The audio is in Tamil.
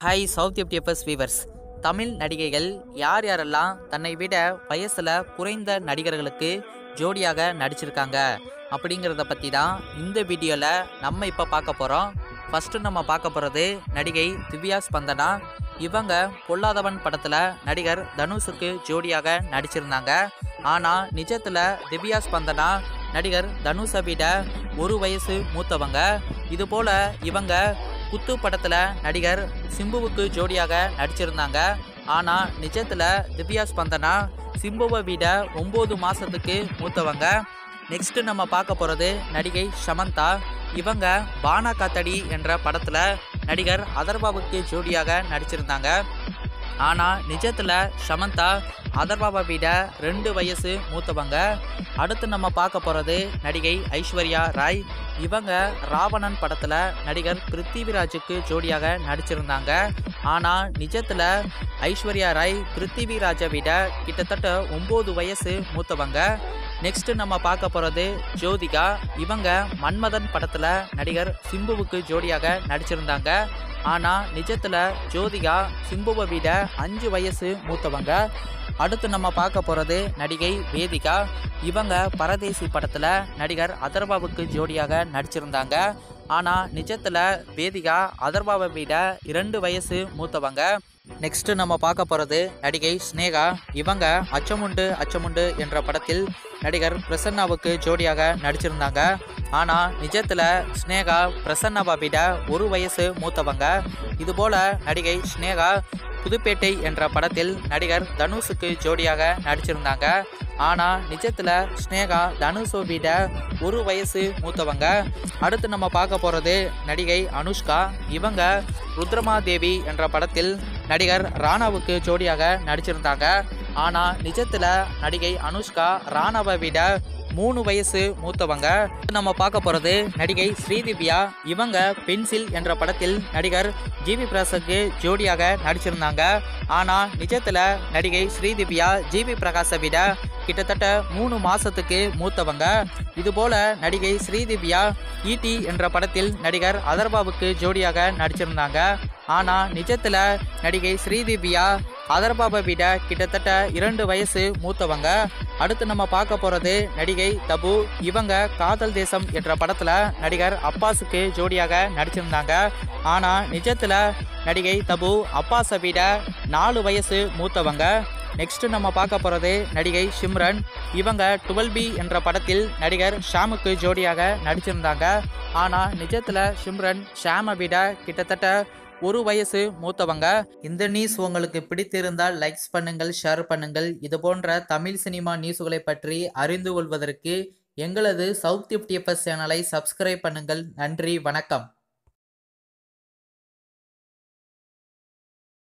ஹாய் சவுத் எப்டிஎஃப்எஸ் வீவர்ஸ் தமிழ் நடிகைகள் யார் யாரெல்லாம் தன்னை விட வயசில் குறைந்த நடிகர்களுக்கு ஜோடியாக நடிச்சிருக்காங்க அப்படிங்கிறத பற்றி தான் இந்த வீடியோவில் நம்ம இப்போ பார்க்க போகிறோம் ஃபஸ்ட்டு நம்ம பார்க்க போகிறது நடிகை திவ்யா ஸ்பந்தனா இவங்க பொல்லாதவன் படத்தில் நடிகர் தனுஷுக்கு ஜோடியாக நடிச்சிருந்தாங்க ஆனால் நிஜத்தில் திவ்யா ஸ்பந்தனா நடிகர் தனுஷை விட ஒரு வயசு மூத்தவங்க இதுபோல் இவங்க குத்து படத்தில் நடிகர் சிம்புவுக்கு ஜோடியாக நடிச்சிருந்தாங்க ஆனால் நிஜத்தில் திவ்யா ஸ்பந்தனா சிம்புவை விட ஒம்பது மாதத்துக்கு மூத்தவங்க நெக்ஸ்ட் நம்ம பார்க்க போகிறது நடிகை சமந்தா இவங்க பானா காத்தடி என்ற படத்தில் நடிகர் அதர்பாவுக்கு ஜோடியாக நடிச்சிருந்தாங்க ஆனால் நிஜத்தில் சமந்தா அதர்பாவை விட ரெண்டு வயசு மூத்தவங்க அடுத்து நம்ம பார்க்க போகிறது நடிகை ஐஸ்வர்யா ராய் இவங்க ராவணன் படத்தில் நடிகர் பிருத்திவிராஜுக்கு ஜோடியாக நடிச்சிருந்தாங்க ஆனால் நிஜத்தில் ஐஸ்வர்யா ராய் பிருத்திவிராஜை விட கிட்டத்தட்ட ஒம்பது வயசு மூத்தவங்க நெக்ஸ்ட் நம்ம பார்க்க போகிறது ஜோதிகா இவங்க மன்மதன் படத்தில் நடிகர் சிம்புவுக்கு ஜோடியாக நடிச்சிருந்தாங்க ஆனால் நிஜத்தில் ஜோதிகா சிம்புவை விட அஞ்சு வயசு மூத்தவங்க அடுத்து நம்ம பார்க்க போகிறது நடிகை வேதிகா இவங்க பரதேசி படத்தில் நடிகர் அதர்பாவுக்கு ஜோடியாக நடிச்சிருந்தாங்க ஆனால் நிஜத்தில் வேதிகா அதர்பாவை விட இரண்டு வயசு மூத்தவங்க நெக்ஸ்ட் நம்ம பார்க்க போகிறது நடிகை ஸ்னேகா இவங்க அச்சமுண்டு அச்சமுண்டு என்ற படத்தில் நடிகர் பிரசன்னாவுக்கு ஜோடியாக நடிச்சிருந்தாங்க ஆனால் நிஜத்தில் ஸ்னேகா பிரசன்னாவை விட ஒரு வயசு மூத்தவங்க இதுபோல் நடிகை ஸ்னேகா புதுப்பேட்டை என்ற படத்தில் நடிகர் தனுஷுக்கு ஜோடியாக நடிச்சிருந்தாங்க ஆனால் நிஜத்தில் ஸ்னேகா தனுஷை விட ஒரு வயசு மூத்தவங்க அடுத்து நம்ம பார்க்க போகிறது நடிகை அனுஷ்கா இவங்க ருத்ரமாதேவி என்ற படத்தில் நடிகர் ராணாவுக்கு ஜோடியாக நடிச்சிருந்தாங்க ஆனால் நிஜத்தில் நடிகை அனுஷ்கா ராணாவை விட மூணு வயசு மூத்தவங்க நம்ம பார்க்க போகிறது நடிகை ஸ்ரீதிவ்யா இவங்க பென்சில் என்ற படத்தில் நடிகர் ஜிவி பிரகாஷுக்கு ஜோடியாக நடிச்சிருந்தாங்க ஆனால் நிஜத்தில் நடிகை ஸ்ரீதிவ்யா ஜிவி பிரகாஷை விட கிட்டத்தட்ட மூணு மாதத்துக்கு மூத்தவங்க இதுபோல் நடிகை ஸ்ரீதிவ்யா ஈடி என்ற படத்தில் நடிகர் அதர்பாவுக்கு ஜோடியாக நடிச்சிருந்தாங்க ஆனால் நிஜத்தில் நடிகை ஸ்ரீதிவ்யா அதர்பாவை விட கிட்டத்தட்ட இரண்டு வயசு மூத்தவங்க அடுத்து நம்ம பார்க்க போகிறது நடிகை தபு இவங்க காதல் தேசம் என்ற படத்தில் நடிகர் அப்பாஸுக்கு ஜோடியாக நடிச்சிருந்தாங்க ஆனால் நிஜத்தில் நடிகை தபு அப்பாஸை விட நாலு வயசு மூத்தவங்க நெக்ஸ்ட் நம்ம பார்க்க போகிறது நடிகை சிம்ரன் இவங்க டுவெல் பி என்ற படத்தில் நடிகர் ஷாமுக்கு ஜோடியாக நடிச்சிருந்தாங்க ஆனால் நிஜத்தில் சிம்ரன் ஷாமை விட கிட்டத்தட்ட ஒரு வயசு மூத்தவங்க இந்த நியூஸ் உங்களுக்கு பிடித்திருந்தால் லைக்ஸ் பண்ணுங்கள் ஷேர் பண்ணுங்கள் இது போன்ற தமிழ் சினிமா நியூஸ்களை பற்றி அறிந்து கொள்வதற்கு எங்களது சவுத் டிஎஃப்எஸ் சேனலை சப்ஸ்கிரைப் பண்ணுங்கள் நன்றி வணக்கம்